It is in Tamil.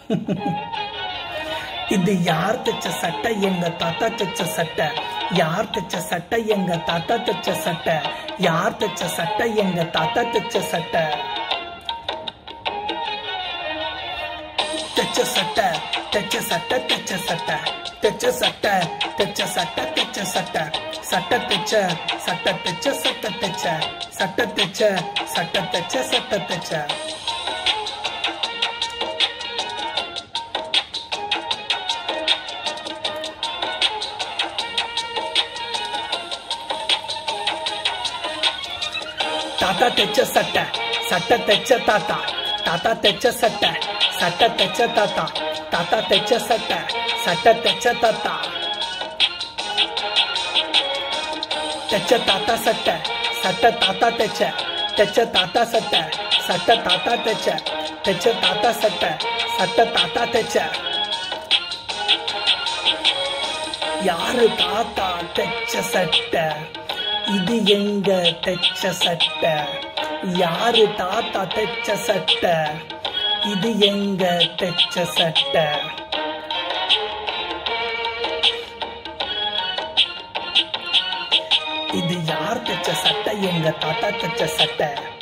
இது யார் தைச்ச சட்டை எங்க தாத்தா தைச்ச சட்டை யார் தைச்ச சட்டை எங்க தாத்தா தைச்ச சட்டை யார் தைச்ச சட்டை எங்க தாத்தா தைச்ச சட்டை தைச்ச சட்டை தைச்ச சட்டை தைச்ச சட்டை தைச்ச சட்டை தைச்ச சட்டை தைச்ச சட்டை சட்டை தைச்ச சட்டை தைச்ச சட்டை தைச்ச சட்டை தைச்ச சட்டை தைச்ச சட்டை தைச்ச தாத்தா தைச்ச சட்டை சட்டை தைச்ச தாத்தா தாத்தா தைச்ச சட்டை சட்டை தைச்ச தாத்தா தாத்தா தைச்ச சட்டை சட்டை தைச்ச தாத்தா தைச்ச தாத்தா சட்டை சட்டை தாத்தா தைச்ச தைச்ச தாத்தா சட்டை சட்டை தாத்தா தைச்ச தைச்ச தாத்தா சட்டை சட்டை தாத்தா தைச்ச யாரு தாத்தா தைச்ச சட்டை இது எங்க தைச்ச சட்டை யாரு தாத்தா தைச்ச சட்டை இது எங்க தைச்ச சட்டை இது யார் தைச்ச சட்டை எங்க தாத்தா தைச்ச சட்டை